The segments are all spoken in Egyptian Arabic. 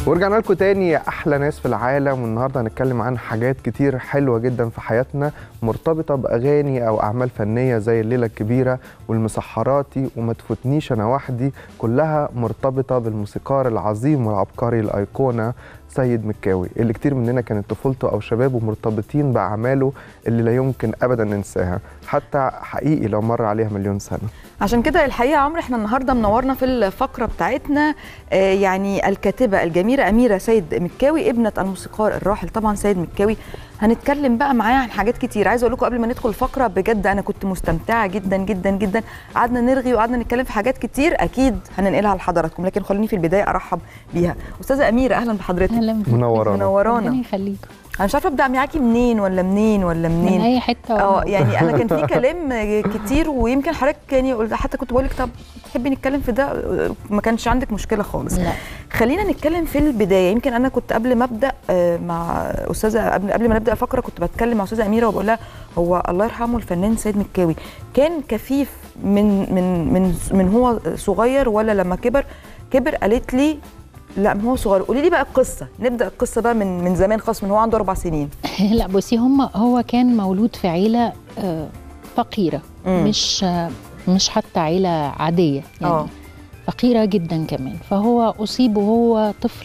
ورجعنا لكم تاني يا احلى ناس في العالم والنهارده هنتكلم عن حاجات كتير حلوه جدا في حياتنا مرتبطه باغاني او اعمال فنيه زي الليله الكبيره والمسحراتي وما تفوتنيش انا وحدي كلها مرتبطه بالموسيقار العظيم والعبقري الايقونه سيد مكاوي اللي كتير مننا كانت طفولته او شبابه مرتبطين باعماله اللي لا يمكن ابدا ننساها حتى حقيقي لو مر عليها مليون سنه عشان كده الحقيقه يا عمرو احنا النهارده منورنا في الفقره بتاعتنا آه، يعني الكاتبه الجميله اميره سيد مكاوي ابنه الموسيقار الراحل طبعا سيد مكاوي هنتكلم بقى معاه عن حاجات كتير عايزه اقول لكم قبل ما ندخل الفقره بجد انا كنت مستمتعه جدا جدا جدا قعدنا نرغي وقعدنا نتكلم في حاجات كتير اكيد هننقلها لحضراتكم لكن خليني في البدايه ارحب بيها استاذه اميره اهلا بحضرتك اهلا بيك منورانا منورانا ربنا يخليكم انا مش عارفه ابدا معاكي منين ولا منين ولا منين من اي حته اه والله. يعني انا كان في كلام كتير ويمكن حضرتك يعني قلت- حتى كنت بقول لك طب تحبي نتكلم في ده ما كانش عندك مشكله خالص لا خلينا نتكلم في البدايه يمكن انا كنت قبل ما ابدا آه، مع استاذه قبل قبل ما نبدا الفقره كنت بتكلم مع استاذه اميره وبقول لها هو الله يرحمه الفنان سيد مكاوي كان كفيف من من من من هو صغير ولا لما كبر كبر قالت لي لا من هو صغير قولي لي بقى القصه نبدا القصه بقى من من زمان خالص من هو عنده اربع سنين لا بصي هم هو كان مولود في عيله آه، فقيره مم. مش آه، مش حتى عيله عاديه يعني اه فقيره جدا كمان فهو اصيب وهو طفل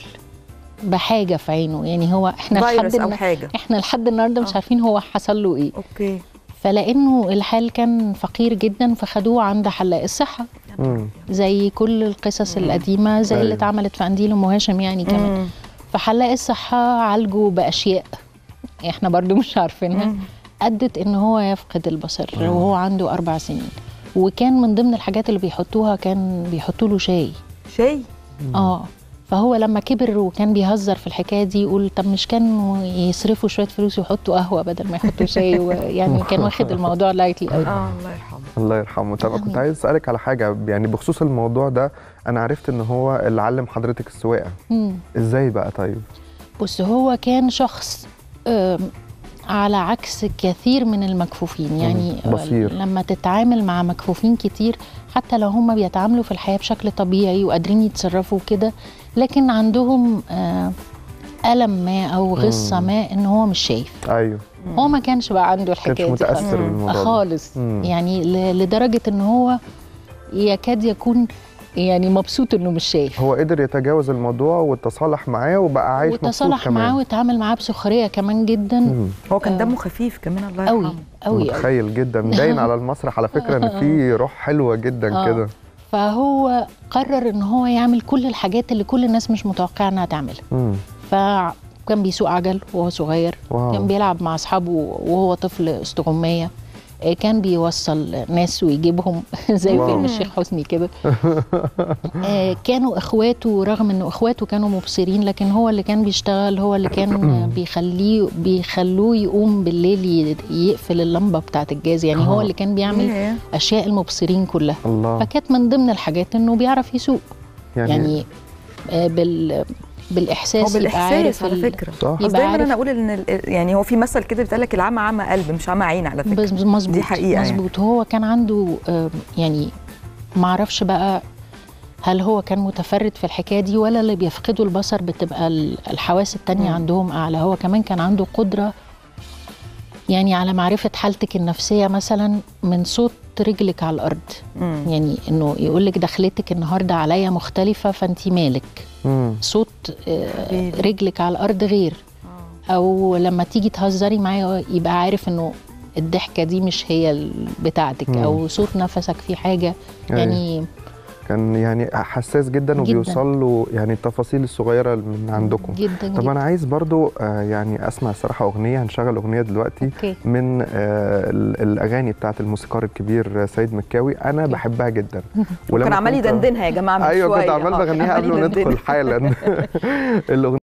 بحاجه في عينه يعني هو احنا لحد فيروس او الن- حاجه احنا لحد النهارده مش آه. عارفين هو حصل له ايه اوكي فلانه الحال كان فقير جدا فخدوه عند حلاق الصحه مم. زي كل القصص مم. القديمه زي اللي أيوة. اتعملت في قنديل ام هاشم يعني كمان مم. فحلاق الصحة عالجوا بأشياء احنا برضو مش عارفينها مم. أدت إن هو يفقد البصر وهو عنده أربع سنين وكان من ضمن الحاجات اللي بيحطوها كان بيحطوا له شاي شاي اه فهو لما كبر وكان بيهزر في الحكايه دي يقول طب مش كانوا يصرفوا شويه فلوس ويحطوا قهوه بدل ما يحطوا شاي ويعني كان واخد الموضوع لايتلي قوي اه الله يرحمه الله يرحمه طب كنت آمين. عايز اسالك على حاجه يعني بخصوص الموضوع ده انا عرفت ان هو اللي علم حضرتك السواقه مم. ازاي بقى طيب بص هو كان شخص آم، على عكس كثير من المكفوفين يعني بصير. لما تتعامل مع مكفوفين كتير حتى لو هم بيتعاملوا في الحياة بشكل طبيعي وقادرين يتصرفوا كده لكن عندهم آه، ألم ما أو غصة مم. ما إن هو مش شايف ايوه هو ما كانش بقى عنده كانش الحكاية دي خالص. متاثر مم. بالموضوع ده خالص مم. يعني ل- لدرجة إن هو يكاد يكون يعني مبسوط إنه مش شايف هو قدر يتجاوز الموضوع وتصالح معاه وبقى عايش مبسوط وتصالح كمان معاه واتعامل معاه بسخرية كمان جدا مم. هو كان آه. دمه خفيف كمان الله قوي يرحمه قوي قوي متخيل جدا باين على المسرح على فكره ان في روح حلوه جدا آه. كده فهو قرر ان هو يعمل كل الحاجات اللي كل الناس مش متوقعه انها تعملها مم. فكان بيسوق عجل وهو صغير واو. كان بيلعب مع اصحابه وهو طفل استغمية آه، كان بيوصل ناس ويجيبهم زي واو. فيلم الشيخ حسني كده آه، كانوا اخواته رغم انه اخواته كانوا مبصرين لكن هو اللي كان بيشتغل هو اللي كان بيخليه بيخلوه يقوم بالليل ي- يقفل اللمبه بتاعه الجاز يعني هو آه. اللي كان بيعمل ياه. اشياء المبصرين كلها الله فكانت من ضمن الحاجات انه بيعرف يسوق يعني, يعني آه، بال بالاحساس هو يبقى بالاحساس عارف على ال- فكره صح بس يبقى دايما عارف- انا اقول ان ال- يعني هو في مثل كده بيتقال لك العمى عمى قلب مش عمى عين على فكره بس مظبوط دي حقيقة يعني. مظبوط هو كان عنده آه، يعني ما اعرفش بقى هل هو كان متفرد في الحكايه دي ولا اللي بيفقدوا البصر بتبقى ال- الحواس التانية مم. عندهم اعلى هو كمان كان عنده قدره يعني على معرفه حالتك النفسيه مثلا من صوت رجلك على الارض مم. يعني انه يقول لك دخلتك النهارده عليا مختلفه فانت مالك مم. صوت آه، غير. رجلك على الارض غير آه. او لما تيجي تهزري معاه يبقى عارف انه الضحكه دي مش هي ال- بتاعتك مم. او صوت نفسك في حاجه أيوة. يعني كان يعني حساس جدا جداً. وبيوصل له يعني التفاصيل الصغيره من عندكم جدا طب جدا انا عايز برضو آه، يعني اسمع الصراحه اغنيه هنشغل اغنيه دلوقتي اوكي من آه، ال- الاغاني بتاعت الموسيقار الكبير آه، سيد مكاوي انا أوكي. بحبها جدا كان عمال كنت- يدندنها يا جماعه من ايوه كنت شوية. عمال آه، بغنيها عمال قبل ما يدندنها. ندخل حالا الاغنيه